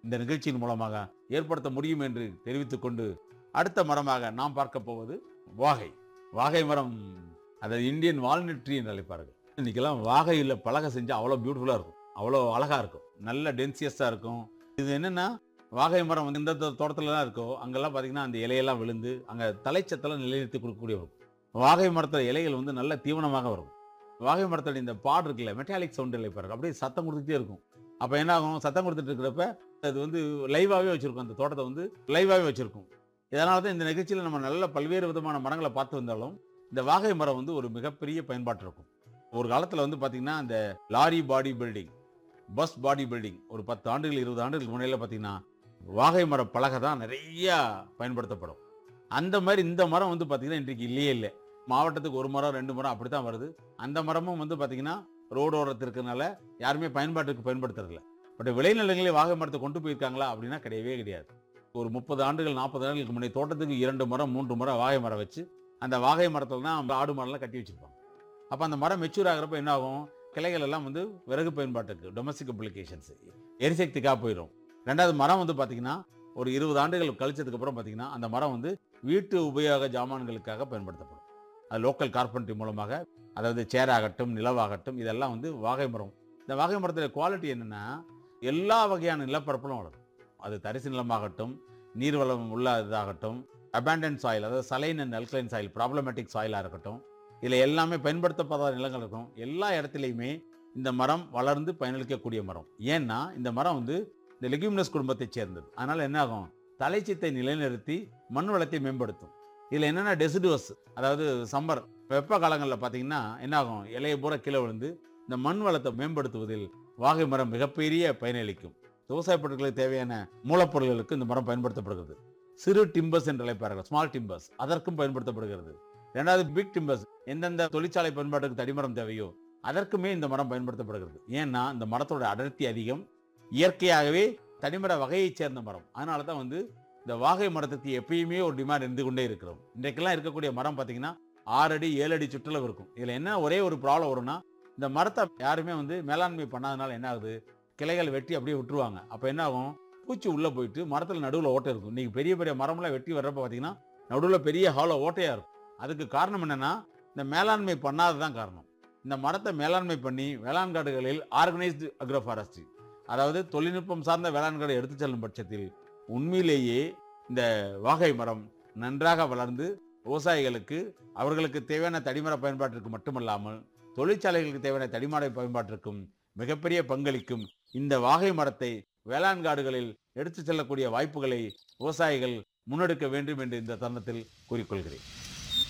இந்த நிகழ்ச்சியின் மூலமாக ஏற்படுத்த முடியும் என்று தெரிவித்துக் கொண்டு அடுத்த மரமாக நாம் பார்க்க போவது வாகை வாகை மரம் அதாவது இந்தியன் வால்நட் ட்ரீ என்று அழைப்பார்கள் இன்னைக்கெல்லாம் வாகையில் பலகை செஞ்சால் அவ்வளோ பியூட்டிஃபுல்லாக இருக்கும் அவ்வளோ அழகாக இருக்கும் நல்ல டென்சியஸாக இருக்கும் இது என்னென்னா வாகை மரம் வந்து இந்த தோட்டத்துலலாம் இருக்கோ அங்கெல்லாம் பார்த்தீங்கன்னா அந்த இலையெல்லாம் விழுந்து அங்கே தலைச்சத்தெல்லாம் நிலைநிறுத்தி கொடுக்கக்கூடிய இருக்கும் வாகை மரத்தில் இலைகள் வந்து நல்ல தீவனமாக வரும் வாகை மரத்தோட இந்த பாடு இருக்குல்ல மெட்டாலிக் சவுண்ட் இல்லை பாருங்க அப்படியே சத்தம் கொடுத்துட்டே இருக்கும் அப்போ என்ன ஆகும் சத்தம் கொடுத்துட்டு இருக்கிறப்ப அது வந்து லைவாகவே வச்சுருக்கும் அந்த தோட்டத்தை வந்து லைவாகவே வச்சுருக்கும் இதனால தான் இந்த நிகழ்ச்சியில் நம்ம நல்ல பல்வேறு விதமான மரங்களை பார்த்து வந்தாலும் இந்த வாகை மரம் வந்து ஒரு மிகப்பெரிய பயன்பாட்டு இருக்கும் ஒரு காலத்தில் வந்து பார்த்திங்கன்னா இந்த lorry body building bus body building ஒரு பத்து ஆண்டுகள் இருபது ஆண்டுகளுக்கு முன்னையில் பார்த்தீங்கன்னா வாகை மர பலகை தான் நிறையா பயன்படுத்தப்படும் அந்த மாதிரி இந்த மரம் வந்து பார்த்திங்கன்னா இன்றைக்கு இல்லையே இல்லை மாவட்டத்துக்கு ஒரு மரம் ரெண்டு மரம் அப்படி தான் வருது அந்த மரமும் வந்து பார்த்திங்கன்னா ரோடு ஓரத்தில் இருக்கிறனால யாருமே பயன்பாட்டுக்கு பயன்படுத்துறதில்ல பட் விளைநிலங்களே வாகை மரத்தை கொண்டு போயிருக்காங்களா அப்படின்னா கிடையவே கிடையாது ஒரு முப்பது ஆண்டுகள் நாற்பது ஆண்டுகளுக்கு முன்னாடி தோட்டத்துக்கு இரண்டு மரம் மூன்று மரம் வாகை மரம் வச்சு அந்த வாகை மரத்தில் தான் ஆடு மரம்லாம் கட்டி வச்சிருப்பாங்க அப்போ அந்த மரம் மெச்சூர் ஆகிறப்ப என்ன ஆகும் கிளைகள் எல்லாம் வந்து விறகு பயன்பாட்டுக்கு டொமஸ்டிக் அப்ளிகேஷன்ஸ் எரிசக்திக்காக போயிடும் ரெண்டாவது மரம் வந்து பார்த்தீங்கன்னா ஒரு இருபது ஆண்டுகள் கழிச்சதுக்கு அப்புறம் பார்த்தீங்கன்னா அந்த மரம் வந்து வீட்டு உபயோக ஜாமான்களுக்காக பயன்படுத்தப்படும் அது லோக்கல் கார்பென்ட்ரி மூலமாக அதாவது சேர் ஆகட்டும் நிலவாகட்டும் இதெல்லாம் வந்து வாகை மரம் இந்த வாகை மரத்தில் குவாலிட்டி என்னென்னா எல்லா வகையான நிலப்பரப்பிலும் வளரும் அது தரிசு நிலமாகட்டும் நீர்வளம் உள்ள இதாகட்டும் அபேண்டன் சாயில் அதாவது saline and alkaline soil problematic சாயிலாக இருக்கட்டும் இதில் எல்லாமே பயன்படுத்தப்படாத நிலங்கள் இருக்கும் எல்லா இடத்துலையுமே இந்த மரம் வளர்ந்து பயனளிக்கக்கூடிய மரம் ஏன்னா இந்த மரம் வந்து இந்த லெக்யூமினஸ் குடும்பத்தைச் சேர்ந்தது அதனால் என்ன ஆகும் தலைச்சத்தை நிலைநிறுத்தி மண் வளத்தை மேம்படுத்தும் இதில் என்னென்ன டெசிடுவஸ் அதாவது சம்மர் வெப்ப காலங்களில் பார்த்தீங்கன்னா என்ன ஆகும் இலையை பூரா கீழே விழுந்து இந்த மண் வளத்தை மேம்படுத்துவதில் வாகை மரம் மிகப்பெரிய பயனளிக்கும் விவசாய பொருட்களுக்கு தேவையான மூலப்பொருட்களுக்கு இந்த மரம் பயன்படுத்தப்படுகிறது சிறு டிம்பர்ஸ் என்று அழைப்பார்கள் ஸ்மால் டிம்பர்ஸ் அதற்கும் பயன்படுத்தப்படுகிறது ரெண்டாவது பிக் டிம்பர்ஸ் எந்தெந்த தொழிற்சாலை பயன்பாட்டுக்கு தடிமரம் தேவையோ அதற்குமே இந்த மரம் பயன்படுத்தப்படுகிறது ஏன்னா இந்த மரத்தோட அடர்த்தி அதிகம் இயற்கையாகவே தனிமர வகையைச் சேர்ந்த மரம் அதனால தான் வந்து இந்த வாகை மரத்துக்கு எப்பயுமே ஒரு டிமாண்ட் இருந்து கொண்டே இருக்கிறோம் இன்றைக்கெல்லாம் இருக்கக்கூடிய மரம் பார்த்தீங்கன்னா ஆறு அடி ஏழு அடி சுற்றளவு இருக்கும் இதில் என்ன ஒரே ஒரு ப்ராப்ளம் வரும்னா இந்த மரத்தை யாருமே வந்து மேலாண்மை பண்ணாதனால என்ன ஆகுது கிளைகள் வெட்டி அப்படியே விட்டுருவாங்க அப்போ என்ன ஆகும் பூச்சி உள்ளே போயிட்டு மரத்தில் நடுவில் ஓட்டை இருக்கும் இன்றைக்கி பெரிய பெரிய மரம்லாம் வெட்டி வர்றப்ப பார்த்தீங்கன்னா நடுவில் பெரிய ஹாலோ ஓட்டையாக இருக்கும் அதுக்கு காரணம் என்னென்னா இந்த மேலாண்மை பண்ணாதது தான் காரணம் இந்த மரத்தை மேலாண்மை பண்ணி வேளாண் காடுகளில் ஆர்கனைஸ்டு அக்ரோ ஃபாரஸ்ட்ரி அதாவது தொழில்நுட்பம் சார்ந்த வேளாண் காடு எடுத்துச் செல்லும் பட்சத்தில் உண்மையிலேயே இந்த வாகை மரம் நன்றாக வளர்ந்து விவசாயிகளுக்கு அவர்களுக்கு தேவையான தடிமர பயன்பாட்டிற்கு மட்டுமல்லாமல் தொழிற்சாலைகளுக்கு தேவையான தடிமர பயன்பாட்டிற்கும் மிகப்பெரிய பங்களிக்கும் இந்த வாகை மரத்தை வேளாண் காடுகளில் எடுத்துச் செல்லக்கூடிய வாய்ப்புகளை விவசாயிகள் முன்னெடுக்க வேண்டும் என்று இந்த தருணத்தில் கூறிக்கொள்கிறேன்